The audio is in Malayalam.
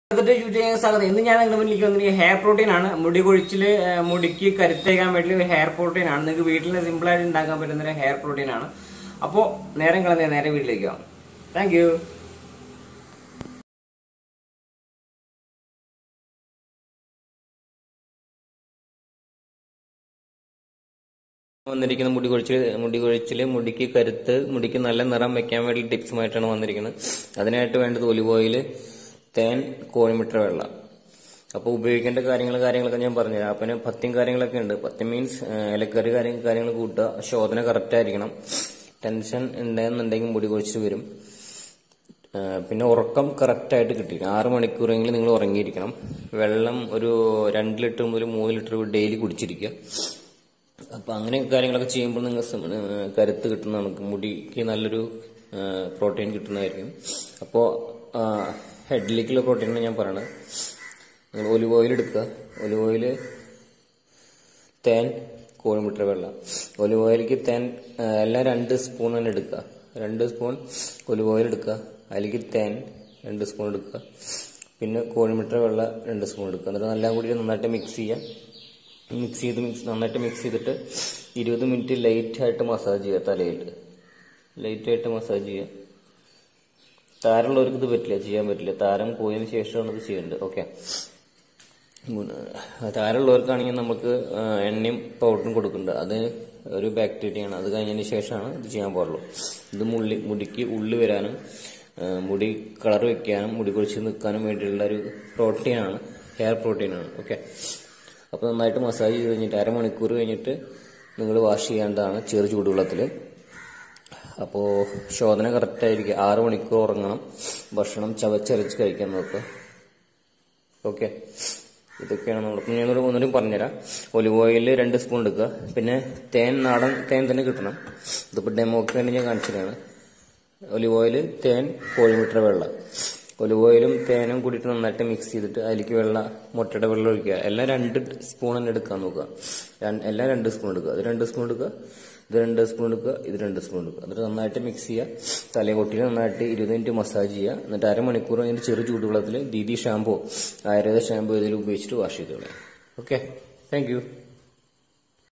എന്നിട്ട് ഷൂട്ട് ചെയ്യാൻ സ്വാഗതം ഇന്ന് ഞാൻ നിങ്ങളുടെ മുന്നിലേക്ക് വന്നിരിക്കുന്നത് ഹെയർ പ്രോട്ടീൻ ആണ് മുടി കൊഴിച്ചില് ഏഹ്, മുടിക്ക് കരുത്തേക്കാൻ വേണ്ടി ഒരു ഹെയർ പ്രോട്ടീൻ ആണ് നിങ്ങൾക്ക് വീട്ടിൽ സിമ്പിൾ ആയിട്ട് ഉണ്ടാക്കാൻ പറ്റുന്ന ഒരു ഹെയർ പ്രോട്ടീൻ ആണ് അപ്പോൾ നേരം കളഞ്ഞ നേരെ വീട്ടിലേക്ക് പോകാം താങ്ക് യു വന്നിരിക്കുന്ന മുടി കൊഴിച്ചിൽ മുടി കൊഴിച്ചില് മുടിക്ക് കരുത്ത് മുടിക്ക് നല്ല നിറം വെക്കാൻ വേണ്ടി ടിപ്സുമായിട്ടാണ് വന്നിരിക്കുന്നത് അതിനായിട്ട് വേണ്ടത് ഒലിവ് ഓയില് തേൻ കോഴിമുട്ട വെള്ളം അപ്പോൾ ഉപയോഗിക്കേണ്ട കാര്യങ്ങൾ കാര്യങ്ങളൊക്കെ ഞാൻ പറഞ്ഞുതരാം അപ്പം പത്യം കാര്യങ്ങളൊക്കെ ഉണ്ട് പത്യം മീൻസ് ഇലക്കറി കാര്യങ്ങൾ കാര്യങ്ങൾ കൂട്ടുക ശോധന കറക്റ്റ് ആയിരിക്കണം ടെൻഷൻ ഉണ്ടെന്നുണ്ടെങ്കിൽ മുടി കൊഴിച്ചിൽ വരും ആ, പിന്നെ ഉറക്കം കറക്റ്റായിട്ട് കിട്ടിയിരിക്കണം ആറ് മണിക്കൂറെങ്കിലും നിങ്ങൾ ഉറങ്ങിയിരിക്കണം വെള്ളം ഒരു രണ്ട് ലിറ്റർ മുതൽ മൂന്ന് ലിറ്റർ ഡെയിലി കുടിച്ചിരിക്കുക അപ്പൊ അങ്ങനെ കാര്യങ്ങളൊക്കെ ചെയ്യുമ്പോൾ നിങ്ങൾ സം- ഏ, കരുത്ത് കിട്ടുന്ന നമുക്ക് മുടിക്ക് നല്ലൊരു പ്രോട്ടീൻ കിട്ടുന്നതായിരിക്കും അപ്പോൾ ഹെഡിലേക്കുള്ള പ്രോട്ടീനാണ് ഞാൻ പറയണത് നിങ്ങൾ ഒലിവ് ഓയിൽ എടുക്കുക ഒലിവ് ഓയിൽ തേൻ കോഴിമുട്ട വെള്ളം ഒലിവ് ഓയിലേക്ക് തേൻ ആ, എല്ലാം രണ്ട് സ്പൂൺ തന്നെ എടുക്കുക രണ്ട് സ്പൂൺ ഒലിവ് ഓയിൽ എടുക്കുക അതിലേക്ക് തേൻ രണ്ട് സ്പൂൺ എടുക്കുക പിന്നെ കോഴിമുട്ട വെള്ളം രണ്ട് സ്പൂൺ എടുക്കുക എന്നിട്ട് എല്ലാം കൂടി നന്നായിട്ട് മിക്സ് ചെയ്യുക മിക്സ് ചെയ്ത് മിക്സ് നന്നായിട്ട് മിക്സ് ചെയ്തിട്ട് ഇരുപത് മിനിറ്റ് ലൈറ്റ് ആയിട്ട് മസാജ് ചെയ്യുക തലയിൽ ലൈറ്റ് ആയിട്ട് മസാജ് ചെയ്യുക താരമുള്ളവർക്ക് ഇത് പറ്റില്ല ചെയ്യാൻ പറ്റില്ല താരം പോയതിന് ശേഷമാണ് ഇത് ചെയ്യേണ്ടത് ഓക്കെ താരമുള്ളവർക്കാണെങ്കിൽ നമുക്ക് ആ, എണ്ണയും പൗഡറും കൊടുക്കുന്നുണ്ട് അത് ഒരു ബാക്ടീരിയയാണ് അത് കഴിഞ്ഞതിന് ശേഷമാണ് ഇത് ചെയ്യാൻ പാടുള്ളൂ ഇത് മുള്ളി മുടിക്ക് ഉള്ളി വരാനും ആ, മുടി കളർ വെക്കാനും മുടി കൊഴിച്ച് നിൽക്കാനും വേണ്ടിയുള്ള ഒരു പ്രോട്ടീനാണ് ഹെയർ പ്രോട്ടീനാണ് ഓക്കെ അപ്പോൾ നന്നായിട്ട് മസാജ് ചെയ്ത് കഴിഞ്ഞിട്ട് അരമണിക്കൂർ കഴിഞ്ഞിട്ട് നിങ്ങൾ വാഷ് ചെയ്യേണ്ടതാണ് ചെറു ചൂടുവെള്ളത്തിൽ അപ്പോൾ ശോധന കറക്റ്റായിരിക്കും ആറ് മണിക്കൂർ ഉറങ്ങണം ഭക്ഷണം ചവച്ചരച്ച് കഴിക്കാൻ നോക്കുക ഓക്കെ ഇതൊക്കെയാണ് നമ്മൾ ഇപ്പം ഞാനൊരു ഒന്നുകൂടി പറഞ്ഞുതരാം ഒലിവ് ഓയിൽ രണ്ട് സ്പൂൺ എടുക്കുക പിന്നെ തേൻ നാടൻ തേൻ തന്നെ കിട്ടണം ഇതിപ്പോൾ ഡെമോക്ക് വേണ്ടി ഞാൻ കാണിച്ചതാണ് ഒലിവ് ഓയിൽ തേൻ കോഴിമുട്ട വെള്ളം ഒലിവ് ഓയിലും തേനും കൂടിയിട്ട് നന്നായിട്ട് മിക്സ് ചെയ്തിട്ട് അതിലേക്ക് വെള്ള മുട്ടയുടെ വെള്ളം ഒഴിക്കുക എല്ലാം രണ്ട് സ്പൂൺ തന്നെ എടുക്കാൻ നോക്കുക രണ്ട്- എല്ലാം രണ്ട് സ്പൂൺ എടുക്കുക അത് രണ്ട് സ്പൂൺ എടുക്കുക ഇത് രണ്ട് സ്പൂൺ എടുക്കുക ഇത് രണ്ട് സ്പൂൺ എടുക്കുക എന്നിട്ട് നന്നായിട്ട് മിക്സ് ചെയ്യുക തലകൊട്ടിയിൽ നന്നായിട്ട് ഇരുപത് മിനിറ്റ് മസാജ് ചെയ്യുക എന്നിട്ട് അരമണിക്കൂർ കഴിഞ്ഞ് ചെറു ചൂടുവെള്ളത്തിൽ ദീദി ഷാമ്പു ആയുർവേദ ഷാമ്പു ഇതിൽ ഉപയോഗിച്ചിട്ട് വാഷ് ചെയ്ത് കളയാം ഓക്കെ താങ്ക് യു